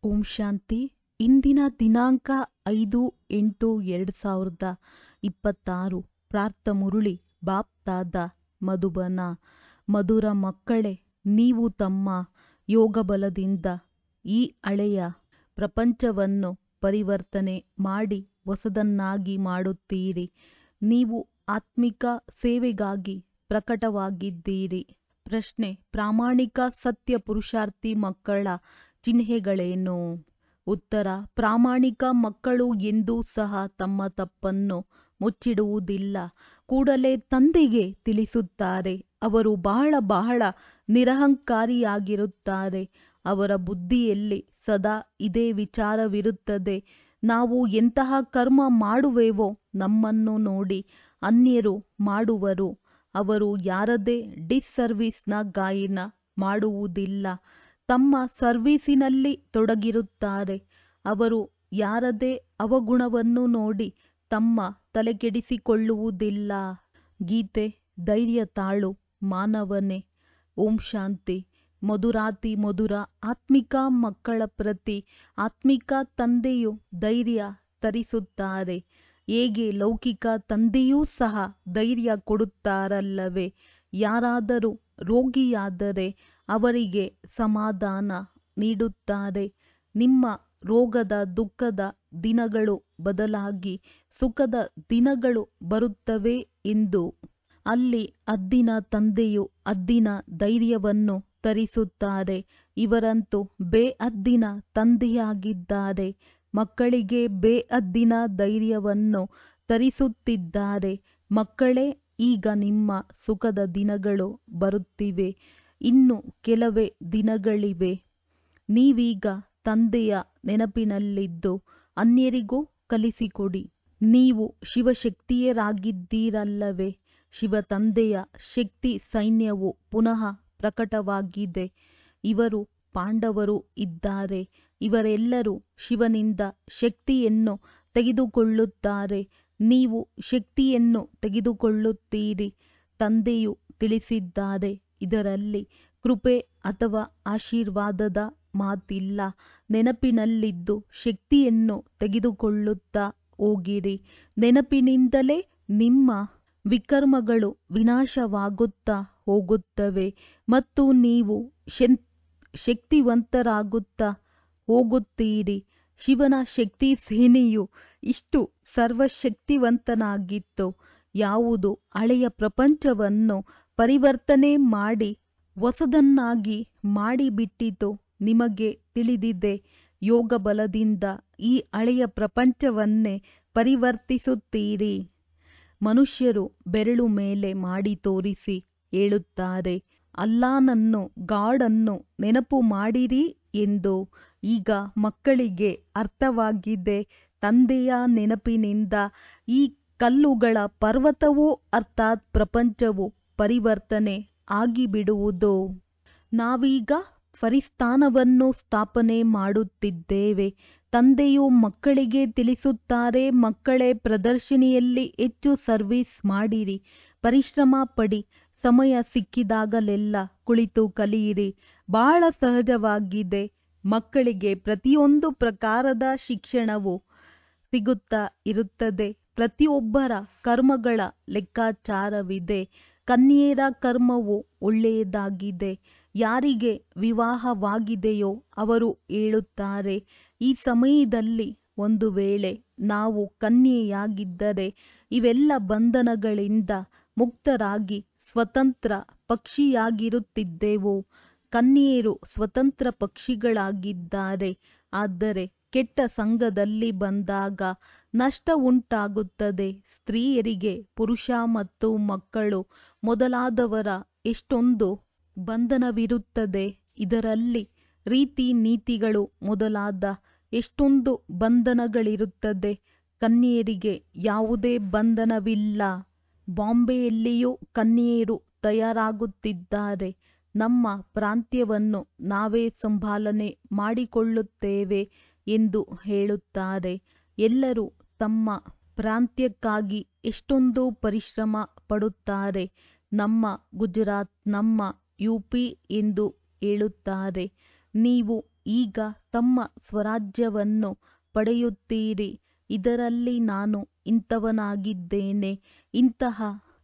ಓಂ ಶಾಂತಿ ಇಂದಿನ ದಿನಾಂಕ ಐದು ಎಂಟು ಎರಡು ಸಾವಿರದ ಇಪ್ಪತ್ತಾರು ಪ್ರಾರ್ಥ ಮುರುಳಿ ಬಾಪ್ತಾದ ಮಧುಬನ ಮಧುರ ಮಕ್ಕಳೇ ನೀವು ತಮ್ಮ ಯೋಗಬಲದಿಂದ ಈ ಹಳೆಯ ಪ್ರಪಂಚವನ್ನು ಪರಿವರ್ತನೆ ಮಾಡಿ ಹೊಸದನ್ನಾಗಿ ಮಾಡುತ್ತೀರಿ ನೀವು ಆತ್ಮಿಕ ಸೇವೆಗಾಗಿ ಪ್ರಕಟವಾಗಿದ್ದೀರಿ ಪ್ರಶ್ನೆ ಪ್ರಾಮಾಣಿಕ ಸತ್ಯ ಪುರುಷಾರ್ಥಿ ಮಕ್ಕಳ ಚಿಹ್ನೆಗಳೇನು ಉತ್ತರ ಪ್ರಾಮಾಣಿಕ ಮಕ್ಕಳು ಎಂದೂ ಸಹ ತಮ್ಮ ತಪ್ಪನ್ನು ಮುಚ್ಚಿಡುವುದಿಲ್ಲ ಕೂಡಲೇ ತಂದೆಗೆ ತಿಳಿಸುತ್ತಾರೆ ಅವರು ಬಹಳ ಬಹಳ ನಿರಹಂಕಾರಿಯಾಗಿರುತ್ತಾರೆ ಅವರ ಬುದ್ಧಿಯಲ್ಲಿ ಸದಾ ಇದೇ ವಿಚಾರವಿರುತ್ತದೆ ನಾವು ಎಂತಹ ಕರ್ಮ ಮಾಡುವೆವೋ ನಮ್ಮನ್ನು ನೋಡಿ ಅನ್ಯರು ಮಾಡುವರು ಅವರು ಯಾರದೇ ಡಿಸ್ಸರ್ವಿಸ್ನ ಗಾಯನ ಮಾಡುವುದಿಲ್ಲ ತಮ್ಮ ಸರ್ವೀಸಿನಲ್ಲಿ ತೊಡಗಿರುತ್ತಾರೆ ಅವರು ಯಾರದೇ ಅವಗುಣವನ್ನು ನೋಡಿ ತಮ್ಮ ತಲೆಕೆಡಿಸಿಕೊಳ್ಳುವುದಿಲ್ಲ ಗೀತೆ ಧೈರ್ಯ ತಾಳು ಮಾನವನೇ ಓಂ ಶಾಂತಿ ಮಧುರಾತಿ ಮಧುರ ಆತ್ಮಿಕ ಮಕ್ಕಳ ಪ್ರತಿ ಆತ್ಮಿಕ ತಂದೆಯು ಧೈರ್ಯ ತರಿಸುತ್ತಾರೆ ಹೇಗೆ ಲೌಕಿಕ ತಂದೆಯೂ ಸಹ ಧೈರ್ಯ ಕೊಡುತ್ತಾರಲ್ಲವೇ ಯಾರಾದರೂ ರೋಗಿಯಾದರೆ ಅವರಿಗೆ ಸಮಾಧಾನ ನೀಡುತ್ತಾರೆ ನಿಮ್ಮ ರೋಗದ ದುಃಖದ ದಿನಗಳು ಬದಲಾಗಿ ಸುಖದ ದಿನಗಳು ಬರುತ್ತವೆ ಎಂದು ಅಲ್ಲಿ ಹದ್ದಿನ ತಂದೆಯು ಹದ್ದಿನ ಧೈರ್ಯವನ್ನು ತರಿಸುತ್ತಾರೆ ಇವರಂತೂ ಬೇಹದ್ದಿನ ತಂದೆಯಾಗಿದ್ದಾರೆ ಮಕ್ಕಳಿಗೆ ಬೇಹದ್ದಿನ ಧೈರ್ಯವನ್ನು ತರಿಸುತ್ತಿದ್ದಾರೆ ಮಕ್ಕಳೇ ಈಗ ನಿಮ್ಮ ಸುಖದ ದಿನಗಳು ಬರುತ್ತಿವೆ ಇನ್ನು ಕೆಲವೇ ದಿನಗಳಿವೆ ನೀವೀಗ ತಂದೆಯ ನೆನಪಿನಲ್ಲಿದ್ದು ಅನ್ಯರಿಗೂ ಕಲಿಸಿಕೊಡಿ ನೀವು ಶಿವಶಕ್ತಿಯರಾಗಿದ್ದೀರಲ್ಲವೇ ಶಿವ ತಂದೆಯ ಶಕ್ತಿ ಸೈನ್ಯವು ಪುನಃ ಪ್ರಕಟವಾಗಿದೆ ಇವರು ಪಾಂಡವರು ಇದ್ದಾರೆ ಇವರೆಲ್ಲರೂ ಶಿವನಿಂದ ಶಕ್ತಿಯನ್ನು ತೆಗೆದುಕೊಳ್ಳುತ್ತಾರೆ ನೀವು ಶಕ್ತಿಯನ್ನು ತೆಗೆದುಕೊಳ್ಳುತ್ತೀರಿ ತಂದೆಯು ತಿಳಿಸಿದ್ದಾರೆ ಇದರಲ್ಲಿ ಕೃಪೆ ಅಥವಾ ಆಶೀರ್ವಾದದ ಮಾತಿಲ್ಲ ನೆನಪಿನಲ್ಲಿದ್ದು ಶಕ್ತಿಯನ್ನು ತೆಗೆದುಕೊಳ್ಳುತ್ತಾ ಹೋಗಿರಿ ನೆನಪಿನಿಂದಲೇ ನಿಮ್ಮ ವಿಕರ್ಮಗಳು ವಿನಾಶವಾಗುತ್ತಾ ಹೋಗುತ್ತವೆ ಮತ್ತು ನೀವು ಶಕ್ತಿವಂತರಾಗುತ್ತಾ ಹೋಗುತ್ತೀರಿ ಶಿವನ ಶಕ್ತಿ ಸೇನೆಯು ಇಷ್ಟು ಸರ್ವಶಕ್ತಿವಂತನಾಗಿತ್ತು ಯಾವುದು ಹಳೆಯ ಪ್ರಪಂಚವನ್ನು ಪರಿವರ್ತನೆ ಮಾಡಿ ಹೊಸದನ್ನಾಗಿ ಮಾಡಿಬಿಟ್ಟಿತು ನಿಮಗೆ ತಿಳಿದಿದೆ ಯೋಗ ಬಲದಿಂದ ಈ ಹಳೆಯ ಪ್ರಪಂಚವನ್ನೇ ಪರಿವರ್ತಿಸುತ್ತೀರಿ ಮನುಷ್ಯರು ಬೆರಳು ಮೇಲೆ ಮಾಡಿ ತೋರಿಸಿ ಹೇಳುತ್ತಾರೆ ಅಲ್ಲಾನನ್ನು ಗಾಡನ್ನು ನೆನಪು ಮಾಡಿರಿ ಎಂದು ಈಗ ಮಕ್ಕಳಿಗೆ ಅರ್ಥವಾಗಿದೆ ತಂದೆಯ ನೆನಪಿನಿಂದ ಈ ಕಲ್ಲುಗಳ ಪರ್ವತವೂ ಅರ್ಥಾತ್ ಪ್ರಪಂಚವು ಪರಿವರ್ತನೆ ಆಗಿಬಿಡುವುದು ನಾವೀಗ ಪರಿಸ್ಥಾನವನ್ನು ಸ್ಥಾಪನೆ ಮಾಡುತ್ತಿದ್ದೇವೆ ತಂದೆಯು ಮಕ್ಕಳಿಗೆ ತಿಳಿಸುತ್ತಾರೆ ಮಕ್ಕಳೇ ಪ್ರದರ್ಶನಿಯಲ್ಲಿ ಹೆಚ್ಚು ಸರ್ವಿಸ್ ಮಾಡಿರಿ ಪರಿಶ್ರಮ ಪಡಿ ಸಮಯ ಸಿಕ್ಕಿದಾಗಲೆಲ್ಲ ಕುಳಿತು ಕಲಿಯಿರಿ ಬಹಳ ಸಹಜವಾಗಿದೆ ಮಕ್ಕಳಿಗೆ ಪ್ರತಿಯೊಂದು ಪ್ರಕಾರದ ಶಿಕ್ಷಣವು ಸಿಗುತ್ತಾ ಇರುತ್ತದೆ ಪ್ರತಿಯೊಬ್ಬರ ಕರ್ಮಗಳ ಲೆಕ್ಕಾಚಾರವಿದೆ ಕನ್ಯೆಯರ ಕರ್ಮವು ಒಳ್ಳೆಯದಾಗಿದೆ ಯಾರಿಗೆ ವಿವಾಹವಾಗಿದೆಯೋ ಅವರು ಹೇಳುತ್ತಾರೆ ಈ ಸಮಯದಲ್ಲಿ ಒಂದು ವೇಳೆ ನಾವು ಕನ್ಯೆಯಾಗಿದ್ದರೆ ಇವೆಲ್ಲ ಬಂಧನಗಳಿಂದ ಮುಕ್ತರಾಗಿ ಸ್ವತಂತ್ರ ಪಕ್ಷಿಯಾಗಿರುತ್ತಿದ್ದೆವು ಕನ್ಯೆಯರು ಸ್ವತಂತ್ರ ಪಕ್ಷಿಗಳಾಗಿದ್ದಾರೆ ಆದರೆ ಕೆಟ್ಟ ಸಂಘದಲ್ಲಿ ಬಂದಾಗ ನಷ್ಟ ಉಂಟಾಗುತ್ತದೆ ಸ್ತ್ರೀಯರಿಗೆ ಪುರುಷ ಮತ್ತು ಮಕ್ಕಳು ಮೊದಲಾದವರ ಎಷ್ಟೊಂದು ಬಂಧನವಿರುತ್ತದೆ ಇದರಲ್ಲಿ ರೀತಿ ನೀತಿಗಳು ಮೊದಲಾದ ಎಷ್ಟೊಂದು ಬಂಧನಗಳಿರುತ್ತದೆ ಕನ್ಯೆಯರಿಗೆ ಯಾವುದೇ ಬಂಧನವಿಲ್ಲ ಬಾಂಬೆಯಲ್ಲಿಯೂ ಕನ್ಯೆಯರು ತಯಾರಾಗುತ್ತಿದ್ದಾರೆ ನಮ್ಮ ಪ್ರಾಂತ್ಯವನ್ನು ನಾವೇ ಸಂಭಾಲನೆ ಮಾಡಿಕೊಳ್ಳುತ್ತೇವೆ ಎಂದು ಹೇಳುತ್ತಾರೆ ಎಲ್ಲರೂ ತಮ್ಮ ಪ್ರಾಂತ್ಯಕ್ಕಾಗಿ ಎಷ್ಟೊಂದು ಪರಿಶ್ರಮ ಪಡುತ್ತಾರೆ ನಮ್ಮ ಗುಜರಾತ್ ನಮ್ಮ ಯುಪಿ ಎಂದು ಹೇಳುತ್ತಾರೆ ನೀವು ಈಗ ತಮ್ಮ ಸ್ವರಾಜ್ಯವನ್ನು ಪಡೆಯುತ್ತೀರಿ ಇದರಲ್ಲಿ ನಾನು ಇಂಥವನಾಗಿದ್ದೇನೆ ಇಂತಹ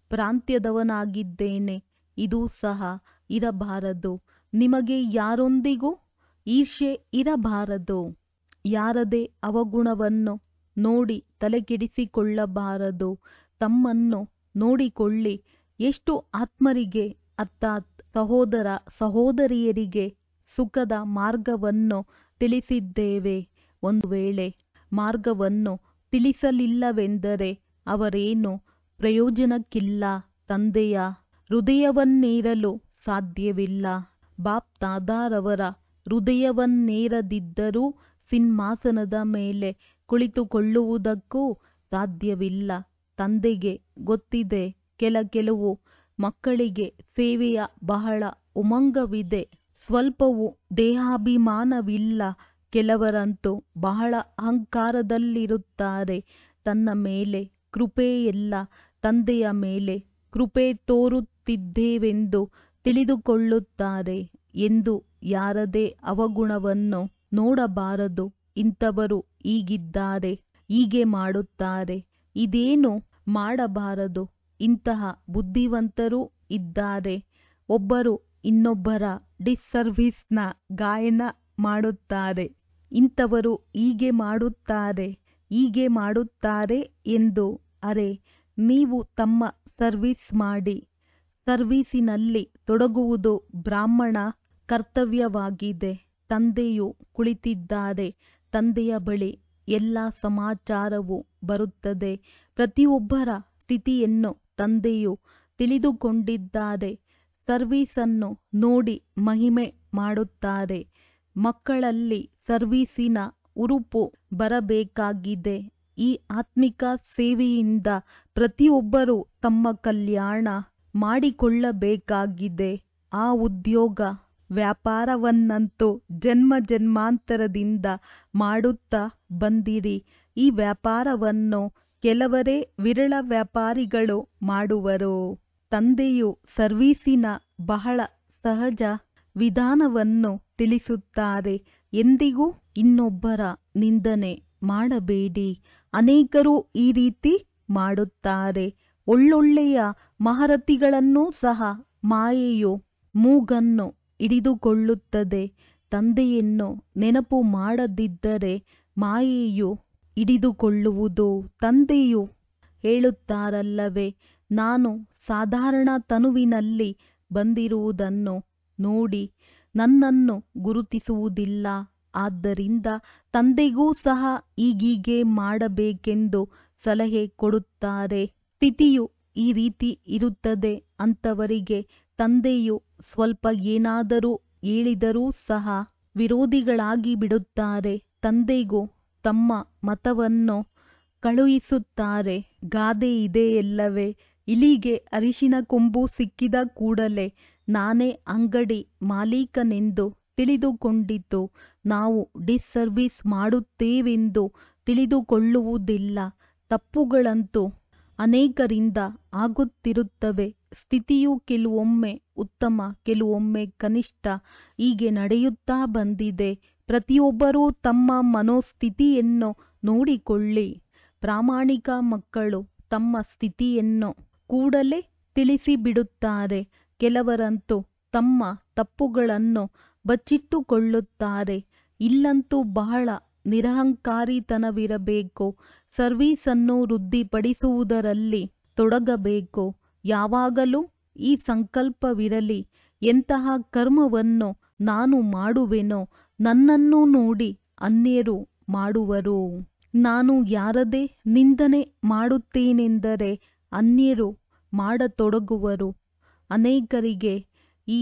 ಪ್ರಾಂತ್ಯದವನಾಗಿದ್ದೇನೆ ಇದು ಸಹ ಇರಬಾರದು ನಿಮಗೆ ಯಾರೊಂದಿಗೂ ಈರ್ಷ್ಯೆ ಇರಬಾರದು ಯಾರದೇ ಅವಗುಣವನ್ನು ನೋಡಿ ತಲೆಕೆಡಿಸಿಕೊಳ್ಳಬಾರದು ತಮ್ಮನ್ನು ನೋಡಿಕೊಳ್ಳಿ ಎಷ್ಟು ಆತ್ಮರಿಗೆ ಅರ್ಥಾತ್ ಸಹೋದರ ಸಹೋದರಿಯರಿಗೆ ಸುಖದ ಮಾರ್ಗವನ್ನು ತಿಳಿಸಿದ್ದೇವೆ ಒಂದು ವೇಳೆ ಮಾರ್ಗವನ್ನು ತಿಳಿಸಲಿಲ್ಲವೆಂದರೆ ಅವರೇನು ಪ್ರಯೋಜನಕ್ಕಿಲ್ಲ ತಂದೆಯ ಹೃದಯವನ್ನೇರಲು ಸಾಧ್ಯವಿಲ್ಲ ಬಾಪ್ ತಾದಾರವರ ಹೃದಯವನ್ನೇರದಿದ್ದರೂ ಸಿಂಹಾಸನದ ಮೇಲೆ ಕುಳಿತುಕೊಳ್ಳುವುದಕ್ಕೂ ಸಾಧ್ಯವಿಲ್ಲ ತಂದೆಗೆ ಗೊತ್ತಿದೆ ಕೆಲ ಕೆಲವು ಮಕ್ಕಳಿಗೆ ಸೇವೆಯ ಬಹಳ ಉಮಂಗವಿದೆ ಸ್ವಲ್ಪವೂ ದೇಹಾಭಿಮಾನವಿಲ್ಲ ಕೆಲವರಂತೂ ಬಹಳ ಅಹಂಕಾರದಲ್ಲಿರುತ್ತಾರೆ ತನ್ನ ಮೇಲೆ ಕೃಪೆಯೆಲ್ಲ ತಂದೆಯ ಮೇಲೆ ಕೃಪೆ ತೋರುತ್ತಿದ್ದೇವೆಂದು ತಿಳಿದುಕೊಳ್ಳುತ್ತಾರೆ ಎಂದು ಯಾರದೇ ಅವಗುಣವನ್ನು ನೋಡಬಾರದು ಇಂಥವರು ಹೀಗಿದ್ದಾರೆ ಹೀಗೆ ಮಾಡುತ್ತಾರೆ ಇದೇನು ಮಾಡಬಾರದು ಇಂತಹ ಬುದ್ಧಿವಂತರೂ ಇದ್ದಾರೆ ಒಬ್ಬರು ಇನ್ನೊಬ್ಬರ ಡಿಸ್ಸರ್ವಿಸ್ನ ಗಾಯನ ಮಾಡುತ್ತಾರೆ ಇಂಥವರು ಹೀಗೆ ಮಾಡುತ್ತಾರೆ ಹೀಗೆ ಮಾಡುತ್ತಾರೆ ಎಂದು ಅರೆ ನೀವು ತಮ್ಮ ಸರ್ವಿಸ್ ಮಾಡಿ ಸರ್ವೀಸಿನಲ್ಲಿ ತೊಡಗುವುದು ಬ್ರಾಹ್ಮಣ ಕರ್ತವ್ಯವಾಗಿದೆ ತಂದೆಯು ಕುಳಿತಿದ್ದಾರೆ ತಂದೆಯ ಬಳಿ ಎಲ್ಲ ಸಮಾಚಾರವು ಬರುತ್ತದೆ ಪ್ರತಿಯೊಬ್ಬರ ಸ್ಥಿತಿಯನ್ನು ತಂದೆಯು ತಿಳಿದುಕೊಂಡಿದ್ದಾರೆ ಸರ್ವೀಸನ್ನು ನೋಡಿ ಮಹಿಮೆ ಮಾಡುತ್ತಾರೆ ಮಕ್ಕಳಲ್ಲಿ ಸರ್ವೀಸಿನ ಉರುಪು ಬರಬೇಕಾಗಿದೆ ಈ ಆತ್ಮಿಕ ಸೇವೆಯಿಂದ ಪ್ರತಿಯೊಬ್ಬರೂ ತಮ್ಮ ಕಲ್ಯಾಣ ಮಾಡಿಕೊಳ್ಳಬೇಕಾಗಿದೆ ಆ ಉದ್ಯೋಗ ವ್ಯಾಪಾರವನ್ನಂತೂ ಜನ್ಮ ಜನ್ಮಾಂತರದಿಂದ ಮಾಡುತ್ತಾ ಬಂದಿರಿ ಈ ವ್ಯಾಪಾರವನ್ನು ಕೆಲವರೇ ವಿರಳ ವ್ಯಾಪಾರಿಗಳು ಮಾಡುವರು ತಂದೆಯು ಸರ್ವೀಸಿನ ಬಹಳ ಸಹಜ ವಿಧಾನವನ್ನು ತಿಳಿಸುತ್ತಾರೆ ಎಂದಿಗೂ ಇನ್ನೊಬ್ಬರ ನಿಂದನೆ ಮಾಡಬೇಡಿ ಅನೇಕರು ಈ ರೀತಿ ಮಾಡುತ್ತಾರೆ ಒಳ್ಳೊಳ್ಳೆಯ ಮಹರತಿಗಳನ್ನೂ ಸಹ ಮಾಯೆಯು ಮೂಗನ್ನು ಹಿಡಿದುಕೊಳ್ಳುತ್ತದೆ ತಂದೆಯನ್ನು ನೆನಪು ಮಾಡದಿದ್ದರೆ ಮಾಯೆಯು ಹಿಡಿದುಕೊಳ್ಳುವುದು ತಂದೆಯು ಹೇಳುತ್ತಾರಲ್ಲವೇ ನಾನು ಸಾಧಾರಣ ತನುವಿನಲ್ಲಿ ಬಂದಿರುವುದನ್ನು ನೋಡಿ ನನ್ನನ್ನು ಗುರುತಿಸುವುದಿಲ್ಲ ಆದ್ದರಿಂದ ತಂದೆಗೂ ಸಹ ಈಗೀಗೆ ಮಾಡಬೇಕೆಂದು ಸಲಹೆ ಕೊಡುತ್ತಾರೆ ಸ್ಥಿತಿಯು ಈ ರೀತಿ ಇರುತ್ತದೆ ಅಂಥವರಿಗೆ ತಂದೆಯು ಸ್ವಲ್ಪ ಏನಾದರೂ ಹೇಳಿದರೂ ಸಹ ವಿರೋಧಿಗಳಾಗಿ ಬಿಡುತ್ತಾರೆ ತಂದೆಗೂ ತಮ್ಮ ಮತವನ್ನು ಕಳುಹಿಸುತ್ತಾರೆ ಗಾದೆ ಇದೆಯಲ್ಲವೇ ಇಲಿಗೆ ಅರಿಶಿನ ಕೊಂಬು ಸಿಕ್ಕಿದ ಕೂಡಲೇ ನಾನೇ ಅಂಗಡಿ ಮಾಲೀಕನೆಂದು ತಿಳಿದುಕೊಂಡಿತು ನಾವು ಡಿಸ್ಸರ್ವಿಸ್ ಮಾಡುತ್ತೇವೆಂದು ತಿಳಿದುಕೊಳ್ಳುವುದಿಲ್ಲ ತಪ್ಪುಗಳಂತೂ ಅನೇಕರಿಂದ ಆಗುತ್ತಿರುತ್ತವೆ ಸ್ಥಿತಿಯು ಕೆಲವೊಮ್ಮೆ ಉತ್ತಮ ಕೆಲವೊಮ್ಮೆ ಕನಿಷ್ಠ ಹೀಗೆ ನಡೆಯುತ್ತಾ ಬಂದಿದೆ ಪ್ರತಿಯೊಬ್ಬರೂ ತಮ್ಮ ಮನೋಸ್ಥಿತಿಯನ್ನು ನೋಡಿಕೊಳ್ಳಿ ಪ್ರಾಮಾಣಿಕ ಮಕ್ಕಳು ತಮ್ಮ ಸ್ಥಿತಿಯನ್ನು ಕೂಡಲೇ ತಿಳಿಸಿಬಿಡುತ್ತಾರೆ ಕೆಲವರಂತೂ ತಮ್ಮ ತಪ್ಪುಗಳನ್ನು ಬಚ್ಚಿಟ್ಟುಕೊಳ್ಳುತ್ತಾರೆ ಇಲ್ಲಂತೂ ಬಹಳ ನಿರಹಂಕಾರಿತನವಿರಬೇಕು ಸರ್ವೀಸನ್ನು ವೃದ್ಧಿಪಡಿಸುವುದರಲ್ಲಿ ತೊಡಗಬೇಕು ಯಾವಾಗಲೂ ಈ ಸಂಕಲ್ಪವಿರಲಿ ಎಂತಹ ಕರ್ಮವನ್ನು ನಾನು ಮಾಡುವೆನೋ ನನ್ನನ್ನು ನೋಡಿ ಅನ್ಯರು ಮಾಡುವರು ನಾನು ಯಾರದೇ ನಿಂದನೆ ಮಾಡುತ್ತೇನೆಂದರೆ ಅನ್ಯರು ಮಾಡತೊಡಗುವರು ಅನೇಕರಿಗೆ ಈ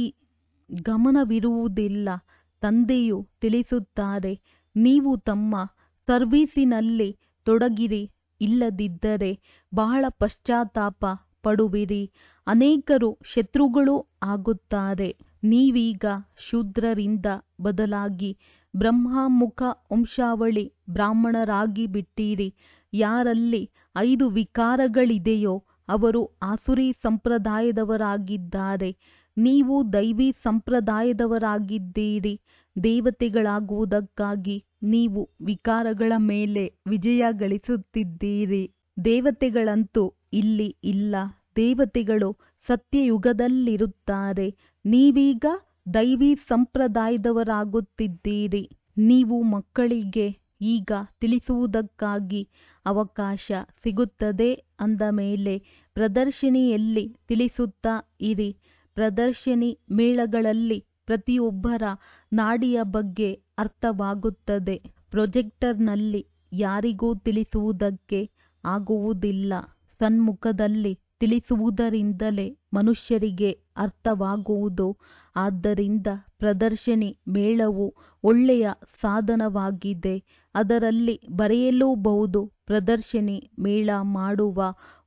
ಗಮನವಿರುವುದಿಲ್ಲ ತಂದೆಯು ತಿಳಿಸುತ್ತಾರೆ ನೀವು ತಮ್ಮ ಸರ್ವೀಸಿನಲ್ಲಿ ತೊಡಗಿರಿ ಇಲ್ಲದಿದ್ದರೆ ಬಹಳ ಪಶ್ಚಾತ್ತಾಪ ಪಡುವಿರಿ ಅನೇಕರು ಶತ್ರುಗಳೂ ಆಗುತ್ತಾರೆ ನೀವೀಗ ಶೂದ್ರರಿಂದ ಬದಲಾಗಿ ಬ್ರಹ್ಮಮುಖ ವಂಶಾವಳಿ ಬ್ರಾಹ್ಮಣರಾಗಿ ಬಿಟ್ಟಿರಿ ಯಾರಲ್ಲಿ ಐದು ವಿಕಾರಗಳಿದೆಯೋ ಅವರು ಆಸುರಿ ಸಂಪ್ರದಾಯದವರಾಗಿದ್ದಾರೆ ನೀವು ದೈವಿ ಸಂಪ್ರದಾಯದವರಾಗಿದ್ದೀರಿ ದೇವತೆಗಳಾಗುವುದಕ್ಕಾಗಿ ನೀವು ವಿಕಾರಗಳ ಮೇಲೆ ವಿಜಯ ಗಳಿಸುತ್ತಿದ್ದೀರಿ ದೇವತೆಗಳಂತೂ ಇಲ್ಲಿ ಇಲ್ಲ ದೇವತೆಗಳು ಸತ್ಯಯುಗದಲ್ಲಿರುತ್ತಾರೆ ನೀವೀಗ ದೈವಿ ಸಂಪ್ರದಾಯದವರಾಗುತ್ತಿದ್ದೀರಿ ನೀವು ಮಕ್ಕಳಿಗೆ ಈಗ ತಿಳಿಸುವುದಕ್ಕಾಗಿ ಅವಕಾಶ ಸಿಗುತ್ತದೆ ಅಂದ ಮೇಲೆ ಪ್ರದರ್ಶಿನಿಯಲ್ಲಿ ತಿಳಿಸುತ್ತಾ ಇರಿ ಪ್ರದರ್ಶಿನಿ ಮೇಳಗಳಲ್ಲಿ ಪ್ರತಿಯೊಬ್ಬರ ನಾಡಿಯ ಬಗ್ಗೆ ಅರ್ಥವಾಗುತ್ತದೆ ಪ್ರೊಜೆಕ್ಟರ್ನಲ್ಲಿ ಯಾರಿಗೂ ತಿಳಿಸುವುದಕ್ಕೆ ಆಗುವುದಿಲ್ಲ ಸನ್ಮುಖದಲ್ಲಿ ತಿಳಿಸುವುದರಿಂದಲೇ ಮನುಷ್ಯರಿಗೆ ಅರ್ಥವಾಗುವುದು ಆದ್ದರಿಂದ ಪ್ರದರ್ಶನಿ ಮೇಳವು ಒಳ್ಳೆಯ ಸಾಧನವಾಗಿದೆ ಅದರಲ್ಲಿ ಬರೆಯಲೂಬಹುದು ಪ್ರದರ್ಶನಿ ಮೇಳ ಮಾಡುವ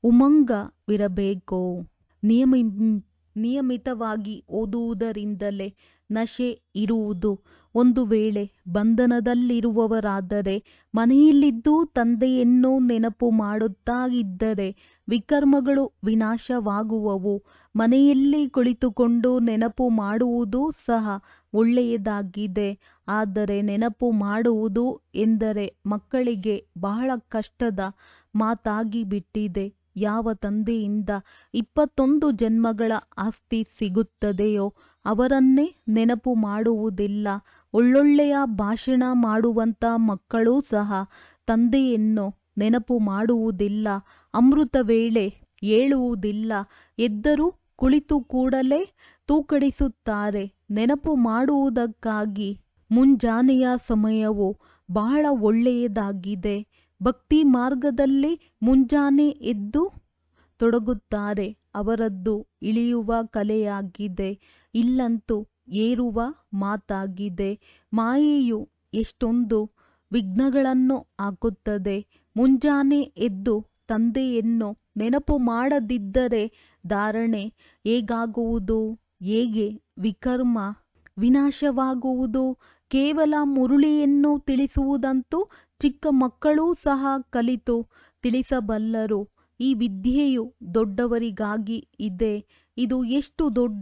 ಉಮಂಗವಿರಬೇಕು ನಿಯಮಿ ನಿಯಮಿತವಾಗಿ ಓದುವುದರಿಂದಲೇ ನಶೆ ಇರುವುದು ಒಂದು ವೇಳೆ ಬಂಧನದಲ್ಲಿರುವವರಾದರೆ ಮನೆಯಲ್ಲಿದ್ದು ತಂದೆಯನ್ನು ನೆನಪು ಮಾಡುತ್ತಾ ಇದ್ದರೆ ವಿಕರ್ಮಗಳು ವಿನಾಶವಾಗುವವು ಮನೆಯಲ್ಲಿ ಕುಳಿತುಕೊಂಡು ನೆನಪು ಮಾಡುವುದು ಸಹ ಒಳ್ಳೆಯದಾಗಿದೆ ಆದರೆ ನೆನಪು ಮಾಡುವುದು ಎಂದರೆ ಮಕ್ಕಳಿಗೆ ಬಹಳ ಕಷ್ಟದ ಮಾತಾಗಿಬಿಟ್ಟಿದೆ ಯಾವ ತಂದೆಯಿಂದ ಇಪ್ಪತ್ತೊಂದು ಜನ್ಮಗಳ ಆಸ್ತಿ ಸಿಗುತ್ತದೆಯೋ ಅವರನ್ನೇ ನೆನಪು ಮಾಡುವುದಿಲ್ಲ ಒಳ್ಳೊಳ್ಳೆಯ ಭಾಷಣ ಮಾಡುವಂತ ಮಕ್ಕಳೂ ಸಹ ತಂದೆಯನ್ನು ನೆನಪು ಮಾಡುವುದಿಲ್ಲ ಅಮೃತ ವೇಳೆ ಏಳುವುದಿಲ್ಲ ಎದ್ದರೂ ಕುಳಿತು ಕೂಡಲೇ ತೂಕಡಿಸುತ್ತಾರೆ ನೆನಪು ಮಾಡುವುದಕ್ಕಾಗಿ ಮುಂಜಾನೆಯ ಸಮಯವು ಬಹಳ ಒಳ್ಳೆಯದಾಗಿದೆ ಭಕ್ತಿ ಮಾರ್ಗದಲ್ಲಿ ಮುಂಜಾನೆ ಎದ್ದು ತೊಡಗುತ್ತಾರೆ ಅವರದ್ದು ಇಳಿಯುವ ಕಲೆಯಾಗಿದೆ ಇಲ್ಲಂತೂ ಏರುವ ಮಾತಾಗಿದೆ ಮಾಯೆಯು ಎಷ್ಟೊಂದು ವಿಘ್ನಗಳನ್ನು ಹಾಕುತ್ತದೆ ಮುಂಜಾನೆ ಎದ್ದು ತಂದೆಯನ್ನು ನೆನಪು ಮಾಡದಿದ್ದರೆ ಧಾರಣೆ ಹೇಗಾಗುವುದು ಹೇಗೆ ವಿಕರ್ಮ ವಿನಾಶವಾಗುವುದು ಕೇವಲ ಮುರುಳಿಯನ್ನು ತಿಳಿಸುವುದಂತೂ ಚಿಕ್ಕ ಮಕ್ಕಳೂ ಸಹ ಕಲಿತು ತಿಳಿಸಬಲ್ಲರು ಈ ವಿದ್ಯೆಯು ದೊಡ್ಡವರಿಗಾಗಿ ಇದೆ ಇದು ಎಷ್ಟು ದೊಡ್ಡ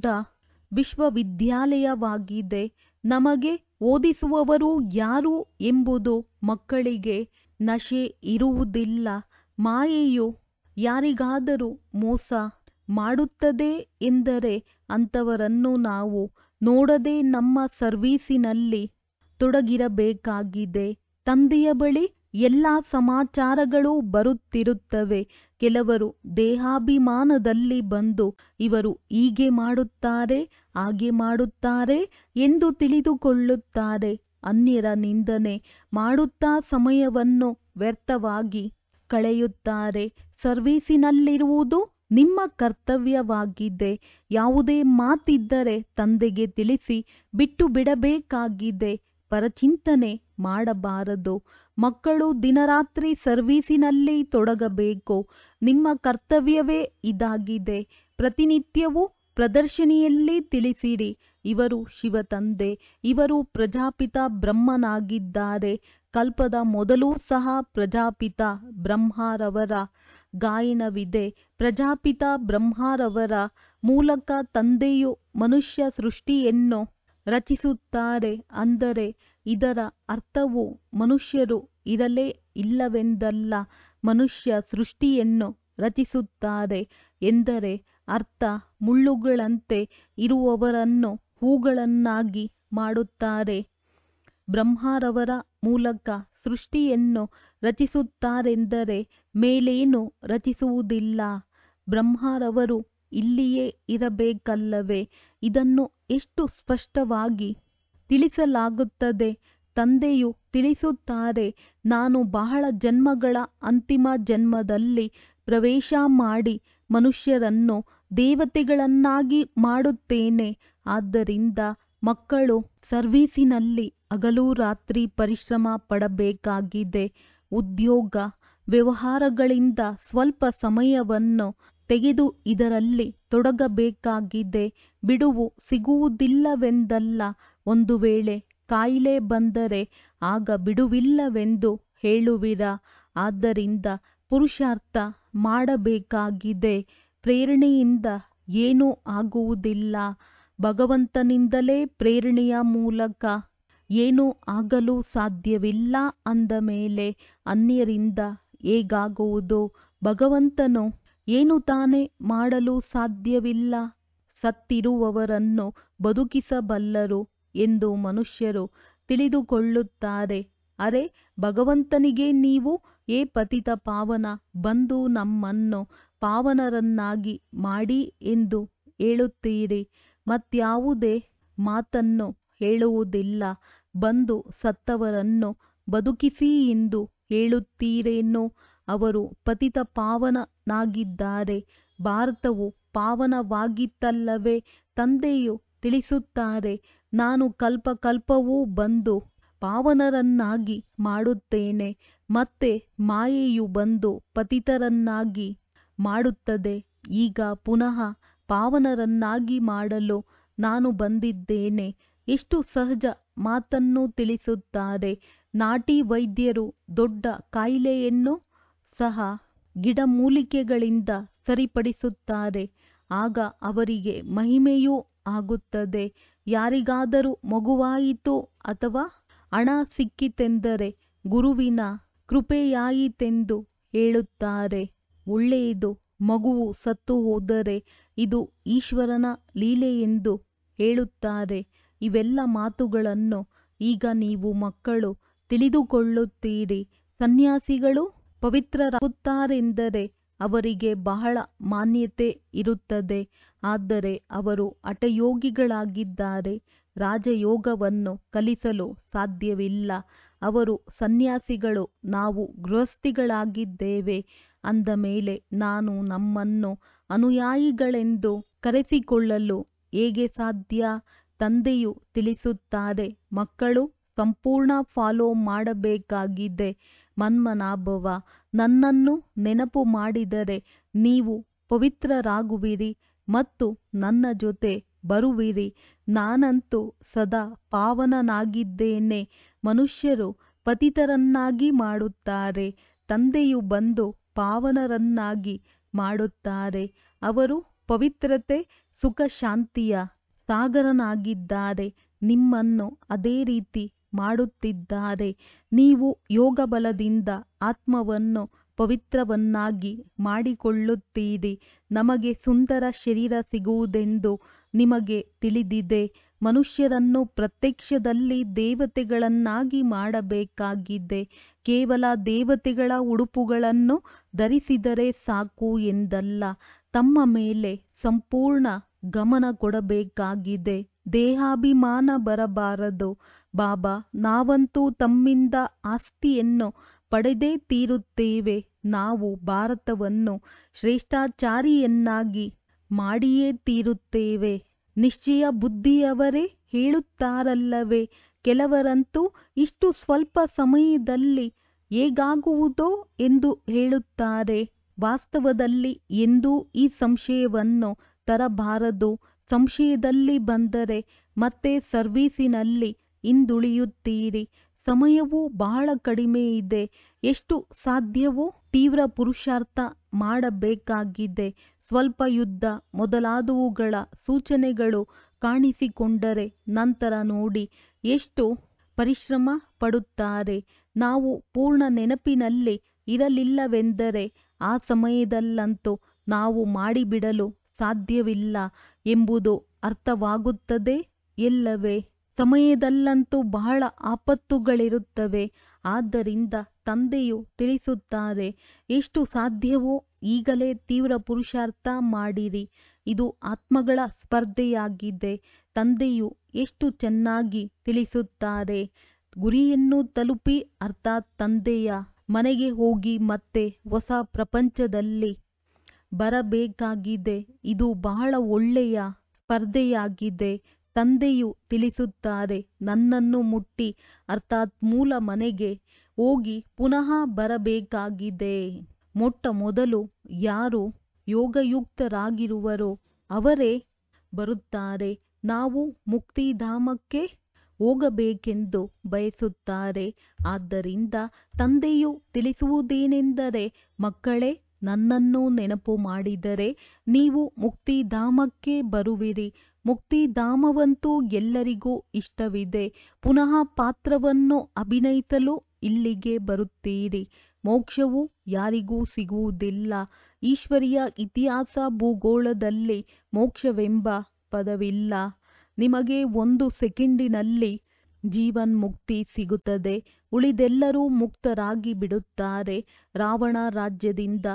ವಿಶ್ವವಿದ್ಯಾಲಯವಾಗಿದೆ ನಮಗೆ ಓದಿಸುವವರು ಯಾರು ಎಂಬುದು ಮಕ್ಕಳಿಗೆ ನಶೆ ಇರುವುದಿಲ್ಲ ಮಾಯೆಯು ಯಾರಿಗಾದರೂ ಮೋಸ ಮಾಡುತ್ತದೆ ಎಂದರೆ ಅಂಥವರನ್ನು ನಾವು ನೋಡದೆ ನಮ್ಮ ಸರ್ವೀಸಿನಲ್ಲಿ ತೊಡಗಿರಬೇಕಾಗಿದೆ ತಂದೆಯ ಬಳಿ ಎಲ್ಲ ಸಮಾಚಾರಗಳು ಬರುತ್ತಿರುತ್ತವೆ ಕೆಲವರು ದೇಹಾಭಿಮಾನದಲ್ಲಿ ಬಂದು ಇವರು ಹೀಗೆ ಮಾಡುತ್ತಾರೆ ಹಾಗೆ ಮಾಡುತ್ತಾರೆ ಎಂದು ತಿಳಿದುಕೊಳ್ಳುತ್ತಾರೆ ಅನ್ಯರ ನಿಂದನೆ ಮಾಡುತ್ತಾ ಸಮಯವನ್ನು ವ್ಯರ್ಥವಾಗಿ ಕಳೆಯುತ್ತಾರೆ ಸರ್ವೀಸಿನಲ್ಲಿರುವುದು ನಿಮ್ಮ ಕರ್ತವ್ಯವಾಗಿದೆ ಯಾವುದೇ ಮಾತಿದ್ದರೆ ತಂದೆಗೆ ತಿಳಿಸಿ ಬಿಟ್ಟು ಬಿಡಬೇಕಾಗಿದೆ ಪರಚಿಂತನೆ ಮಾಡಬಾರದು ಮಕ್ಕಳು ದಿನರಾತ್ರಿ ಸರ್ವೀಸಿನಲ್ಲಿ ತೊಡಗಬೇಕು ನಿಮ್ಮ ಕರ್ತವ್ಯವೇ ಇದಾಗಿದೆ ಪ್ರತಿನಿತ್ಯವೂ ಪ್ರದರ್ಶನಿಯಲ್ಲಿ ತಿಳಿಸಿರಿ ಇವರು ಶಿವ ತಂದೆ ಇವರು ಪ್ರಜಾಪಿತ ಬ್ರಹ್ಮನಾಗಿದ್ದಾರೆ ಕಲ್ಪದ ಮೊದಲೂ ಸಹ ಪ್ರಜಾಪಿತ ಬ್ರಹ್ಮರವರ ಗಾಯನವಿದೆ ಪ್ರಜಾಪಿತ ಬ್ರಹ್ಮರವರ ಮೂಲಕ ತಂದೆಯು ಮನುಷ್ಯ ಸೃಷ್ಟಿಯನ್ನು ರಚಿಸುತ್ತಾರೆ ಅಂದರೆ ಇದರ ಅರ್ಥವು ಮನುಷ್ಯರು ಇರಲೇ ಇಲ್ಲವೆಂದಲ್ಲ ಮನುಷ್ಯ ಸೃಷ್ಟಿಯನ್ನು ರಚಿಸುತ್ತಾರೆ ಎಂದರೆ ಅರ್ಥ ಮುಳ್ಳುಗಳಂತೆ ಇರುವವರನ್ನು ಹೂಗಳನ್ನಾಗಿ ಮಾಡುತ್ತಾರೆ ಬ್ರಹ್ಮರವರ ಮೂಲಕ ಸೃಷ್ಟಿಯನ್ನು ರಚಿಸುತ್ತಾರೆಂದರೆ ಮೇಲೇನು ರಚಿಸುವುದಿಲ್ಲ ಬ್ರಹ್ಮರವರು ಇಲ್ಲಿಯೇ ಇರಬೇಕಲ್ಲವೇ ಇದನ್ನು ಎಷ್ಟು ಸ್ಪಷ್ಟವಾಗಿ ತಿಳಿಸಲಾಗುತ್ತದೆ ತಂದೆಯು ತಿಳಿಸುತ್ತಾರೆ ನಾನು ಬಹಳ ಜನ್ಮಗಳ ಅಂತಿಮ ಜನ್ಮದಲ್ಲಿ ಪ್ರವೇಶ ಮಾಡಿ ಮನುಷ್ಯರನ್ನು ದೇವತೆಗಳನ್ನಾಗಿ ಮಾಡುತ್ತೇನೆ ಆದ್ದರಿಂದ ಮಕ್ಕಳು ಸರ್ವೀಸಿನಲ್ಲಿ ಹಗಲು ರಾತ್ರಿ ಪರಿಶ್ರಮ ಪಡಬೇಕಾಗಿದೆ ಉದ್ಯೋಗ ವ್ಯವಹಾರಗಳಿಂದ ಸ್ವಲ್ಪ ಸಮಯವನ್ನು ತೆಗೆದು ಇದರಲ್ಲಿ ತೊಡಗಬೇಕಾಗಿದೆ ಬಿಡುವು ಸಿಗುವುದಿಲ್ಲವೆಂದಲ್ಲ ಒಂದು ವೇಳೆ ಕಾಯಿಲೆ ಬಂದರೆ ಆಗ ಬಿಡುವಿಲ್ಲವೆಂದು ಹೇಳುವಿರಾ ಆದ್ದರಿಂದ ಪುರುಷಾರ್ಥ ಮಾಡಬೇಕಾಗಿದೆ ಪ್ರೇರಣೆಯಿಂದ ಏನೂ ಆಗುವುದಿಲ್ಲ ಭಗವಂತನಿಂದಲೇ ಪ್ರೇರಣೆಯ ಮೂಲಕ ಏನೂ ಆಗಲು ಸಾಧ್ಯವಿಲ್ಲ ಅಂದ ಮೇಲೆ ಅನ್ಯರಿಂದ ಹೇಗಾಗುವುದು ಭಗವಂತನು ಏನು ತಾನೇ ಮಾಡಲು ಸಾಧ್ಯವಿಲ್ಲ ಸತ್ತಿರುವವರನ್ನು ಬದುಕಿಸಬಲ್ಲರು ಎಂದು ಮನುಷ್ಯರು ತಿಳಿದುಕೊಳ್ಳುತ್ತಾರೆ ಅರೆ ಭಗವಂತನಿಗೆ ನೀವು ಏ ಪತಿತ ಪಾವನ ಬಂದು ನಮ್ಮನ್ನು ಪಾವನರನ್ನಾಗಿ ಮಾಡಿ ಎಂದು ಹೇಳುತ್ತೀರಿ ಮತ್ಯಾವುದೇ ಮಾತನ್ನು ಹೇಳುವುದಿಲ್ಲ ಬಂದು ಸತ್ತವರನ್ನು ಬದುಕಿಸಿ ಎಂದು ಹೇಳುತ್ತೀರೇನೋ ಅವರು ಪತಿತ ಪಾವನನಾಗಿದ್ದಾರೆ ಭಾರತವು ಪಾವನವಾಗಿತ್ತಲ್ಲವೇ ತಂದೆಯು ತಿಳಿಸುತ್ತಾರೆ ನಾನು ಕಲ್ಪ ಕಲ್ಪವೂ ಬಂದು ಪಾವನರನ್ನಾಗಿ ಮಾಡುತ್ತೇನೆ ಮತ್ತೆ ಮಾಯೆಯು ಬಂದು ಪತಿತರನ್ನಾಗಿ ಮಾಡುತ್ತದೆ ಈಗ ಪುನಃ ಪಾವನರನ್ನಾಗಿ ಮಾಡಲು ನಾನು ಬಂದಿದ್ದೇನೆ ಎಷ್ಟು ಸಹಜ ಮಾತನ್ನು ತಿಳಿಸುತ್ತಾರೆ ನಾಟಿ ವೈದ್ಯರು ದೊಡ್ಡ ಕಾಯಿಲೆಯನ್ನು ಸಹ ಗಿಡಮೂಲಿಕೆಗಳಿಂದ ಸರಿಪಡಿಸುತ್ತಾರೆ ಆಗ ಅವರಿಗೆ ಮಹಿಮೆಯೂ ಆಗುತ್ತದೆ ಯಾರಿಗಾದರೂ ಮಗುವಾಯಿತು ಅಥವಾ ಹಣ ಸಿಕ್ಕಿತೆಂದರೆ ಗುರುವಿನ ಕೃಪೆಯಾಯಿತೆಂದು ಹೇಳುತ್ತಾರೆ ಒಳ್ಳೆಯದು ಮಗುವು ಸತ್ತು ಹೋದರೆ ಇದು ಈಶ್ವರನ ಲೀಲೆಯೆಂದು ಹೇಳುತ್ತಾರೆ ಇವೆಲ್ಲ ಮಾತುಗಳನ್ನು ಈಗ ನೀವು ಮಕ್ಕಳು ತಿಳಿದುಕೊಳ್ಳುತ್ತೀರಿ ಸನ್ಯಾಸಿಗಳು ಪವಿತ್ರರಾಗುತ್ತಾರೆಂದರೆ ಅವರಿಗೆ ಬಹಳ ಮಾನ್ಯತೆ ಇರುತ್ತದೆ ಆದರೆ ಅವರು ಹಠಯೋಗಿಗಳಾಗಿದ್ದಾರೆ ರಾಜಯೋಗವನ್ನು ಕಲಿಸಲು ಸಾಧ್ಯವಿಲ್ಲ ಅವರು ಸನ್ಯಾಸಿಗಳು ನಾವು ಗೃಹಸ್ಥಿಗಳಾಗಿದ್ದೇವೆ ಅಂದ ಮೇಲೆ ನಾನು ನಮ್ಮನ್ನು ಅನುಯಾಯಿಗಳೆಂದು ಕರೆಸಿಕೊಳ್ಳಲು ಹೇಗೆ ಸಾಧ್ಯ ತಂದೆಯು ತಿಳಿಸುತ್ತಾರೆ ಮಕ್ಕಳು ಸಂಪೂರ್ಣ ಫಾಲೋ ಮಾಡಬೇಕಾಗಿದೆ ಮನ್ಮನಾಭವ ನನ್ನನ್ನು ನೆನಪು ಮಾಡಿದರೆ ನೀವು ಪವಿತ್ರರಾಗುವಿರಿ ಮತ್ತು ನನ್ನ ಜೊತೆ ಬರುವಿರಿ ನಾನಂತೂ ಸದಾ ಪಾವನನಾಗಿದ್ದೇನೆ ಮನುಷ್ಯರು ಪತಿತರನ್ನಾಗಿ ಮಾಡುತ್ತಾರೆ ತಂದೆಯು ಬಂದು ಪಾವನರನ್ನಾಗಿ ಮಾಡುತ್ತಾರೆ ಅವರು ಪವಿತ್ರತೆ ಸುಖ ಶಾಂತಿಯ ಸಾಗರನಾಗಿದ್ದಾರೆ ನಿಮ್ಮನ್ನು ಅದೇ ರೀತಿ ಮಾಡುತ್ತಿದ್ದಾರೆ ನೀವು ಯೋಗ ಬಲದಿಂದ ಆತ್ಮವನ್ನು ಪವಿತ್ರವನ್ನಾಗಿ ಮಾಡಿಕೊಳ್ಳುತ್ತೀರಿ ನಮಗೆ ಸುಂದರ ಶರೀರ ಸಿಗುವುದೆಂದು ನಿಮಗೆ ತಿಳಿದಿದೆ ಮನುಷ್ಯರನ್ನು ಪ್ರತ್ಯಕ್ಷದಲ್ಲಿ ದೇವತೆಗಳನ್ನಾಗಿ ಮಾಡಬೇಕಾಗಿದೆ ಕೇವಲ ದೇವತೆಗಳ ಉಡುಪುಗಳನ್ನು ಧರಿಸಿದರೆ ಸಾಕು ಎಂದಲ್ಲ ತಮ್ಮ ಮೇಲೆ ಸಂಪೂರ್ಣ ಗಮನ ಕೊಡಬೇಕಾಗಿದೆ ದೇಹಾಭಿಮಾನ ಬರಬಾರದು ಬಾಬಾ ನಾವಂತೂ ತಮ್ಮಿಂದ ಆಸ್ತಿಯನ್ನು ಪಡೆದೇ ತೀರುತ್ತೇವೆ ನಾವು ಭಾರತವನ್ನು ಶ್ರೇಷ್ಠಾಚಾರಿಯನ್ನಾಗಿ ಮಾಡಿಯೇ ತೀರುತ್ತೇವೆ ನಿಶ್ಚಯ ಬುದ್ಧಿಯವರೇ ಹೇಳುತ್ತಾರಲ್ಲವೇ ಕೆಲವರಂತೂ ಇಷ್ಟು ಸ್ವಲ್ಪ ಸಮಯದಲ್ಲಿ ಹೇಗಾಗುವುದೋ ಎಂದು ಹೇಳುತ್ತಾರೆ ವಾಸ್ತವದಲ್ಲಿ ಎಂದೂ ಈ ಸಂಶಯವನ್ನು ತರಬಾರದು ಸಂಶಯದಲ್ಲಿ ಬಂದರೆ ಮತ್ತೆ ಸರ್ವೀಸಿನಲ್ಲಿ ಹಿಂದುಳಿಯುತ್ತೀರಿ ಸಮಯವೂ ಬಹಳ ಕಡಿಮೆ ಇದೆ ಎಷ್ಟು ಸಾಧ್ಯವೋ ತೀವ್ರ ಪುರುಷಾರ್ಥ ಮಾಡಬೇಕಾಗಿದೆ ಸ್ವಲ್ಪ ಯುದ್ಧ ಮೊದಲಾದವುಗಳ ಸೂಚನೆಗಳು ಕಾಣಿಸಿಕೊಂಡರೆ ನಂತರ ನೋಡಿ ಎಷ್ಟು ಪರಿಶ್ರಮ ಪಡುತ್ತಾರೆ ನಾವು ಪೂರ್ಣ ನೆನಪಿನಲ್ಲಿ ಇರಲಿಲ್ಲವೆಂದರೆ ಆ ಸಮಯದಲ್ಲಂತೂ ನಾವು ಮಾಡಿಬಿಡಲು ಸಾಧ್ಯವಿಲ್ಲ ಎಂಬುದು ಅರ್ಥವಾಗುತ್ತದೆ ಎಲ್ಲವೇ ಸಮಯದಲ್ಲಂತೂ ಬಹಳ ಆಪತ್ತುಗಳಿರುತ್ತವೆ ಆದ್ದರಿಂದ ತಂದೆಯು ತಿಳಿಸುತ್ತಾರೆ ಎಷ್ಟು ಸಾಧ್ಯವೋ ಈಗಲೇ ತೀವ್ರ ಪುರುಷಾರ್ಥ ಮಾಡಿರಿ ಇದು ಆತ್ಮಗಳ ಸ್ಪರ್ಧೆಯಾಗಿದೆ ತಂದೆಯು ಎಷ್ಟು ಚೆನ್ನಾಗಿ ತಿಳಿಸುತ್ತಾರೆ ಗುರಿಯನ್ನು ತಲುಪಿ ಅರ್ಥಾತ್ ತಂದೆಯ ಮನೆಗೆ ಹೋಗಿ ಮತ್ತೆ ಹೊಸ ಪ್ರಪಂಚದಲ್ಲಿ ಬರಬೇಕಾಗಿದೆ ಇದು ಬಹಳ ಒಳ್ಳೆಯ ಸ್ಪರ್ಧೆಯಾಗಿದೆ ತಂದೆಯು ತಿಳಿಸುತ್ತಾರೆ ನನ್ನನ್ನು ಮುಟ್ಟಿ ಅರ್ಥಾತ್ ಮೂಲ ಮನೆಗೆ ಹೋಗಿ ಪುನಃ ಬರಬೇಕಾಗಿದೆ ಮೊಟ್ಟ ಮೊದಲು ಯಾರು ಯೋಗಯುಕ್ತರಾಗಿರುವರೋ ಅವರೇ ಬರುತ್ತಾರೆ ನಾವು ಮುಕ್ತಿಧಾಮಕ್ಕೆ ಹೋಗಬೇಕೆಂದು ಬಯಸುತ್ತಾರೆ ಆದ್ದರಿಂದ ತಂದೆಯು ತಿಳಿಸುವುದೇನೆಂದರೆ ಮಕ್ಕಳೇ ನನ್ನನ್ನು ನೆನಪು ಮಾಡಿದರೆ ನೀವು ಮುಕ್ತಿಧಾಮಕ್ಕೆ ಬರುವಿರಿ ಮುಕ್ತಿಧಾಮವಂತೂ ಎಲ್ಲರಿಗೂ ಇಷ್ಟವಿದೆ ಪುನಃ ಪಾತ್ರವನ್ನು ಅಭಿನಯಿಸಲು ಇಲ್ಲಿಗೆ ಬರುತ್ತೀರಿ ಮೋಕ್ಷವು ಯಾರಿಗೂ ಸಿಗುವುದಿಲ್ಲ ಈಶ್ವರಿಯ ಇತಿಹಾಸ ಭೂಗೋಳದಲ್ಲಿ ಮೋಕ್ಷವೆಂಬ ಪದವಿಲ್ಲ ನಿಮಗೆ ಒಂದು ಸೆಕೆಂಡಿನಲ್ಲಿ ಜೀವನ್ಮುಕ್ತಿ ಸಿಗುತ್ತದೆ ಉಳಿದೆಲ್ಲರೂ ಮುಕ್ತರಾಗಿ ಬಿಡುತ್ತಾರೆ ರಾವಣ ರಾಜ್ಯದಿಂದ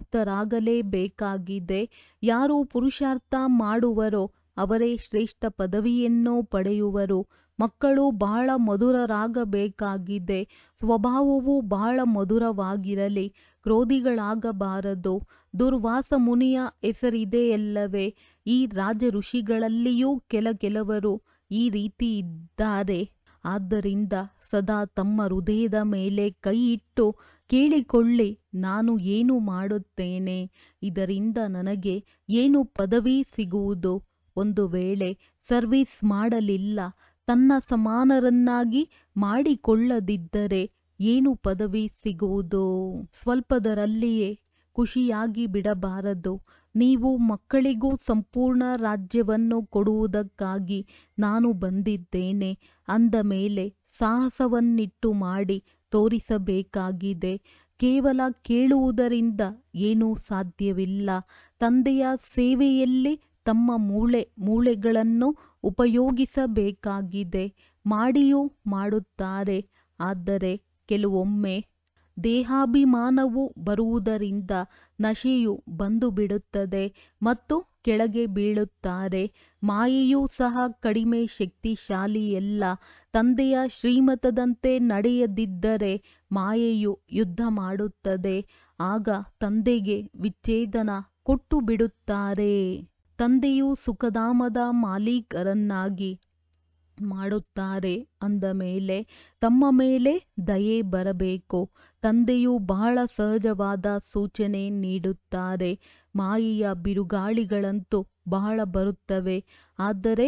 ಮುಕ್ತರಾಗಲೇಬೇಕಾಗಿದೆ ಯಾರು ಪುರುಷಾರ್ಥ ಮಾಡುವರೋ ಅವರೇ ಶ್ರೇಷ್ಠ ಪದವಿಯನ್ನು ಪಡೆಯುವರು ಮಕ್ಕಳು ಬಹಳ ಮಧುರರಾಗಬೇಕಾಗಿದೆ ಸ್ವಭಾವವು ಬಹಳ ಮಧುರವಾಗಿರಲಿ ಕ್ರೋಧಿಗಳಾಗಬಾರದು ದುರ್ವಾಸ ಮುನಿಯ ಹೆಸರಿದೆಯಲ್ಲವೇ ಈ ರಾಜ ಋಷಿಗಳಲ್ಲಿಯೂ ಕೆಲ ಕೆಲವರು ಈ ರೀತಿ ಇದ್ದಾರೆ ಆದ್ದರಿಂದ ಸದಾ ತಮ್ಮ ಹೃದಯದ ಮೇಲೆ ಕೈ ಇಟ್ಟು ಕೇಳಿಕೊಳ್ಳಿ ನಾನು ಏನು ಮಾಡುತ್ತೇನೆ ಇದರಿಂದ ನನಗೆ ಏನು ಪದವಿ ಸಿಗುವುದು ಒಂದು ವೇಳೆ ಸರ್ವಿಸ್ ಮಾಡಲಿಲ್ಲ ತನ್ನ ಸಮಾನರನ್ನಾಗಿ ಮಾಡಿಕೊಳ್ಳದಿದ್ದರೆ ಏನು ಪದವಿ ಸಿಗುವುದು ಸ್ವಲ್ಪದರಲ್ಲಿಯೇ ಖುಷಿಯಾಗಿ ಬಿಡಬಾರದು ನೀವು ಮಕ್ಕಳಿಗೂ ಸಂಪೂರ್ಣ ರಾಜ್ಯವನ್ನು ಕೊಡುವುದಕ್ಕಾಗಿ ನಾನು ಬಂದಿದ್ದೇನೆ ಅಂದ ಮೇಲೆ ಸಾಹಸವನ್ನಿಟ್ಟು ಮಾಡಿ ತೋರಿಸಬೇಕಾಗಿದೆ ಕೇವಲ ಕೇಳುವುದರಿಂದ ಏನೂ ಸಾಧ್ಯವಿಲ್ಲ ತಂದೆಯ ಸೇವೆಯಲ್ಲಿ ತಮ್ಮ ಮೂಳೆ ಮೂಳೆಗಳನ್ನು ಉಪಯೋಗಿಸಬೇಕಾಗಿದೆ ಮಾಡಿಯೂ ಮಾಡುತ್ತಾರೆ ಆದರೆ ಕೆಲವೊಮ್ಮೆ ದೇಹಾಭಿಮಾನವು ಬರುವುದರಿಂದ ನಶೆಯು ಬಂದು ಬಿಡುತ್ತದೆ ಮತ್ತು ಕೆಳಗೆ ಬೀಳುತ್ತಾರೆ ಮಾಯೆಯೂ ಸಹ ಕಡಿಮೆ ಶಕ್ತಿಶಾಲಿಯಲ್ಲ ತಂದೆಯ ಶ್ರೀಮತದಂತೆ ನಡೆಯದಿದ್ದರೆ ಮಾಯೆಯು ಯುದ್ಧ ಮಾಡುತ್ತದೆ ಆಗ ತಂದೆಗೆ ವಿಚ್ಛೇದನ ಕೊಟ್ಟು ಬಿಡುತ್ತಾರೆ ತಂದೆಯು ಸುಖಧಾಮದ ಮಾಲೀಕರನ್ನಾಗಿ ಮಾಡುತ್ತಾರೆ ಅಂದ ಮೇಲೆ ತಮ್ಮ ಮೇಲೆ ದಯೆ ಬರಬೇಕು ತಂದೆಯು ಬಹಳ ಸಹಜವಾದ ಸೂಚನೆ ನೀಡುತ್ತಾರೆ ಮಾಯೆಯ ಬಿರುಗಾಳಿಗಳಂತೂ ಬಹಳ ಬರುತ್ತವೆ ಆದರೆ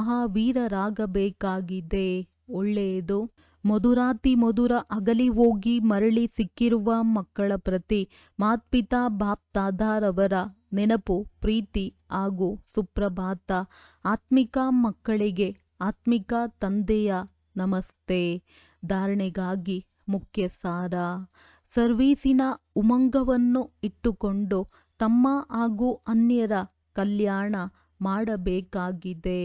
ಮಹಾವೀರರಾಗಬೇಕಾಗಿದೆ ಒಳ್ಳೆಯದು ಮಧುರಾತಿ ಮಧುರ ಅಗಲಿ ಹೋಗಿ ಮರಳಿ ಸಿಕ್ಕಿರುವ ಮಕ್ಕಳ ಪ್ರತಿ ಮಾತ್ಪಿತಾ ಬಾಪ್ ತಾದಾರವರ ನೆನಪು ಪ್ರೀತಿ ಹಾಗೂ ಸುಪ್ರಭಾತ ಆತ್ಮಿಕ ಮಕ್ಕಳಿಗೆ ಆತ್ಮಿಕ ತಂದೆಯ ನಮಸ್ತೆ ಧಾರಣೆಗಾಗಿ ಮುಖ್ಯ ಸಾರ ಸರ್ವೀಸಿನ ಉಮಂಗವನ್ನು ಇಟ್ಟುಕೊಂಡು ತಮ್ಮ ಹಾಗೂ ಅನ್ಯರ ಕಲ್ಯಾಣ ಮಾಡಬೇಕಾಗಿದೆ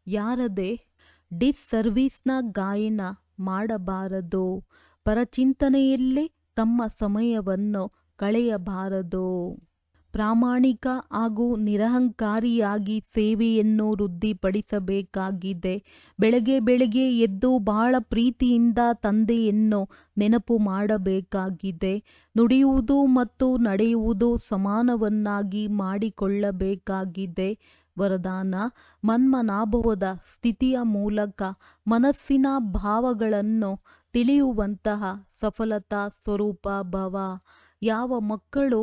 ಯಾರದೇ ಡಿಸ್ ಸರ್ವೀಸ್ನ ಗಾಯನ ಮಾಡಬಾರದು ಪರಚಿಂತನೆಯಲ್ಲಿ ತಮ್ಮ ಸಮಯವನ್ನು ಕಳೆಯಬಾರದು ಪ್ರಾಮಾಣಿಕ ಹಾಗೂ ನಿರಹಂಕಾರಿಯಾಗಿ ಸೇವೆಯನ್ನು ವೃದ್ಧಿಪಡಿಸಬೇಕಾಗಿದೆ ಬೆಳಗ್ಗೆ ಬೆಳಗ್ಗೆ ಎದ್ದು ಬಹಳ ಪ್ರೀತಿಯಿಂದ ತಂದೆಯನ್ನು ನೆನಪು ಮಾಡಬೇಕಾಗಿದೆ ನುಡಿಯುವುದು ಮತ್ತು ನಡೆಯುವುದು ಸಮಾನವನ್ನಾಗಿ ಮಾಡಿಕೊಳ್ಳಬೇಕಾಗಿದೆ ವರದಾನ ಮನ್ಮನಾಭವದ ಸ್ಥಿತಿಯ ಮೂಲಕ ಮನಸ್ಸಿನ ಭಾವಗಳನ್ನು ತಿಳಿಯುವಂತಹ ಸಫಲತಾ ಸ್ವರೂಪ ಭವ ಯಾವ ಮಕ್ಕಳು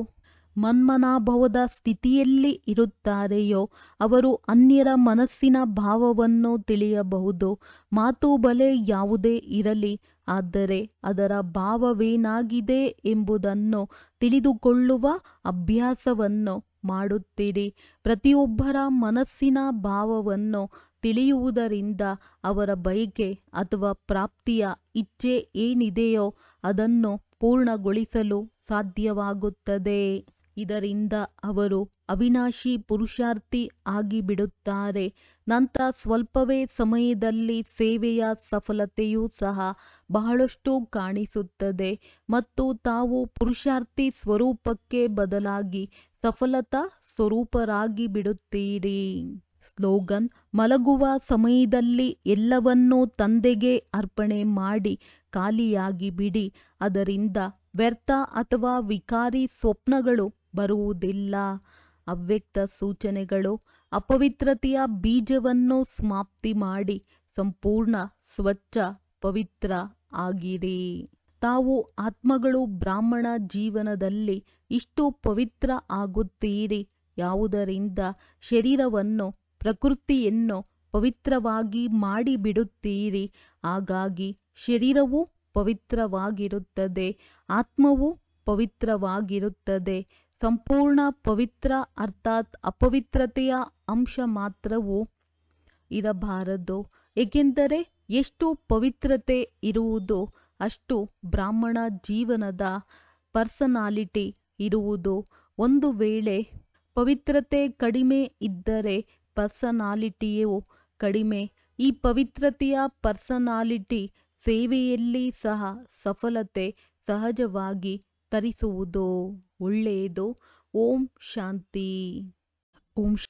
ಮನ್ಮನಾಭವದ ಸ್ಥಿತಿಯಲ್ಲಿ ಇರುತ್ತಾರೆಯೋ ಅವರು ಅನ್ಯರ ಮನಸ್ಸಿನ ಭಾವವನ್ನು ತಿಳಿಯಬಹುದು ಮಾತು ಬಲೆ ಯಾವುದೇ ಇರಲಿ ಆದರೆ ಅದರ ಭಾವವೇನಾಗಿದೆ ಎಂಬುದನ್ನು ತಿಳಿದುಕೊಳ್ಳುವ ಅಭ್ಯಾಸವನ್ನು ಮಾಡುತ್ತೀರಿ ಪ್ರತಿಯೊಬ್ಬರ ಮನಸ್ಸಿನ ಭಾವವನ್ನು ತಿಳಿಯುವುದರಿಂದ ಅವರ ಬಯಕೆ ಅಥವಾ ಪ್ರಾಪ್ತಿಯ ಇಚ್ಛೆ ಏನಿದೆಯೋ ಅದನ್ನು ಪೂರ್ಣಗೊಳಿಸಲು ಸಾಧ್ಯವಾಗುತ್ತದೆ ಇದರಿಂದ ಅವರು ಅವಿನಾಶಿ ಪುರುಷಾರ್ಥಿ ಆಗಿಬಿಡುತ್ತಾರೆ ನಂತರ ಸ್ವಲ್ಪವೇ ಸಮಯದಲ್ಲಿ ಸೇವೆಯ ಸಫಲತೆಯೂ ಸಹ ಬಹಳಷ್ಟು ಕಾಣಿಸುತ್ತದೆ ಮತ್ತು ತಾವು ಪುರುಷಾರ್ಥಿ ಸ್ವರೂಪಕ್ಕೆ ಬದಲಾಗಿ ಸಫಲತಾ ಸ್ವರೂಪರಾಗಿ ಬಿಡುತ್ತೀರಿ ಸ್ಲೋಗನ್ ಮಲಗುವ ಸಮಯದಲ್ಲಿ ಎಲ್ಲವನ್ನೂ ತಂದೆಗೆ ಅರ್ಪಣೆ ಮಾಡಿ ಖಾಲಿಯಾಗಿ ಬಿಡಿ ಅದರಿಂದ ವ್ಯರ್ಥ ಅಥವಾ ವಿಕಾರಿ ಸ್ವಪ್ನಗಳು ಬರುವುದಿಲ್ಲ ಅವ್ಯಕ್ತ ಸೂಚನೆಗಳು ಅಪವಿತ್ರತೆಯ ಬೀಜವನ್ನು ಸಮಾಪ್ತಿ ಮಾಡಿ ಸಂಪೂರ್ಣ ಸ್ವಚ್ಛ ಪವಿತ್ರ ಆಗಿರಿ ತಾವು ಆತ್ಮಗಳು ಬ್ರಾಹ್ಮಣ ಜೀವನದಲ್ಲಿ ಇಷ್ಟು ಪವಿತ್ರ ಆಗುತ್ತೀರಿ ಯಾವುದರಿಂದ ಶರೀರವನ್ನು ಪ್ರಕೃತಿಯನ್ನು ಪವಿತ್ರವಾಗಿ ಮಾಡಿಬಿಡುತ್ತೀರಿ ಹಾಗಾಗಿ ಶರೀರವು ಪವಿತ್ರವಾಗಿರುತ್ತದೆ ಆತ್ಮವು ಪವಿತ್ರವಾಗಿರುತ್ತದೆ ಸಂಪೂರ್ಣ ಪವಿತ್ರ ಅರ್ಥಾತ್ ಅಪವಿತ್ರತೆಯ ಅಂಶ ಮಾತ್ರವೂ ಇರಬಾರದು ಏಕೆಂದರೆ ಎಷ್ಟು ಪವಿತ್ರತೆ ಇರುವುದೋ ಅಷ್ಟು ಬ್ರಾಹ್ಮಣ ಜೀವನದ ಪರ್ಸನಾಲಿಟಿ ಇರುವುದು ಒಂದು ವೇಳೆ ಪವಿತ್ರತೆ ಕಡಿಮೆ ಇದ್ದರೆ ಪರ್ಸನಾಲಿಟಿಯೂ ಕಡಿಮೆ ಈ ಪವಿತ್ರತೆಯ ಪರ್ಸನಾಲಿಟಿ ಸೇವೆಯಲ್ಲಿ ಸಹ ಸಫಲತೆ ಸಹಜವಾಗಿ ತರಿಸುವುದು ಒಳ್ಳೆಯದು ಓಂ ಶಾಂತಿ ಓಂ